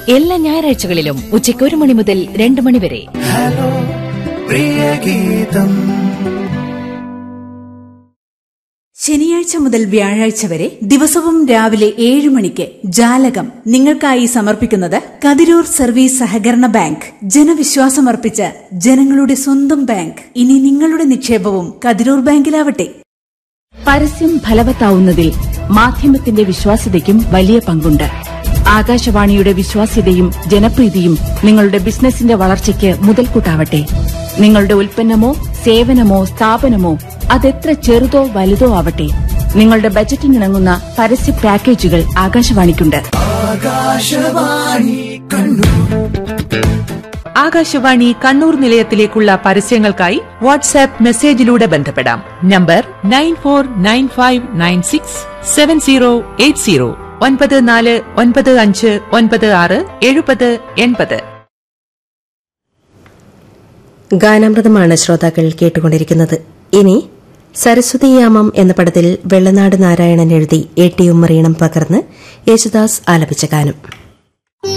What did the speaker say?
എല്ലാ ഞായറാഴ്ചകളിലും ഉച്ചയ്ക്ക് ഒരു മണി മുതൽ രണ്ട് മണി വരെ ഹലോ പ്രിയഗീതം ശനിയാഴ്ച മുതൽ വ്യാഴാഴ്ച വരെ ദിവസവും രാവിലെ ഏഴ് മണിക്ക് ജാലകം നിങ്ങൾക്കായി സമർപ്പിക്കുന്നത് കതിരൂർ സർവീസ് സഹകരണ ബാങ്ക് ജനവിശ്വാസമർപ്പിച്ച ജനങ്ങളുടെ സ്വന്തം ബാങ്ക് ഇനി നിങ്ങളുടെ നിക്ഷേപവും കതിരൂർ ബാങ്കിലാവട്ടെ പരസ്യം ഫലവത്താവുന്നതിൽ മാധ്യമത്തിന്റെ വിശ്വാസ്യതയ്ക്കും വലിയ പങ്കുണ്ട് ആകാശവാണിയുടെ വിശ്വാസ്യതയും ജനപ്രീതിയും നിങ്ങളുടെ ബിസിനസിന്റെ വളർച്ചയ്ക്ക് മുതൽക്കൂട്ടാവട്ടെ നിങ്ങളുടെ ഉൽപ്പന്നമോ സേവനമോ സ്ഥാപനമോ അതെത്ര ചെറുതോ വലുതോ ആവട്ടെ നിങ്ങളുടെ ബജറ്റിനിണങ്ങുന്ന പരസ്യ പാക്കേജുകൾ ആകാശവാണിക്കുണ്ട് ആകാശവാണി കണ്ണൂർ ആകാശവാണി കണ്ണൂർ നിലയത്തിലേക്കുള്ള പരസ്യങ്ങൾക്കായി വാട്സാപ്പ് മെസ്സേജിലൂടെ ബന്ധപ്പെടാം number nine four nine five nine six seven zero eight zero ഒൻപത് നാല് ഒൻപത് അഞ്ച് ഒൻപത് ആറ് എഴുപത് എൺപത് ഗാനാമൃതമാണ് ശ്രോതാക്കൾ കേട്ടുകൊണ്ടിരിക്കുന്നത് ഇനി സരസ്വതിയാമം എന്ന പടത്തിൽ വെള്ളനാട് നാരായണൻ എഴുതി എ ടി ഉമ്മറീണം പകർന്ന് യേശുദാസ് ആലപിച്ച ഗാനം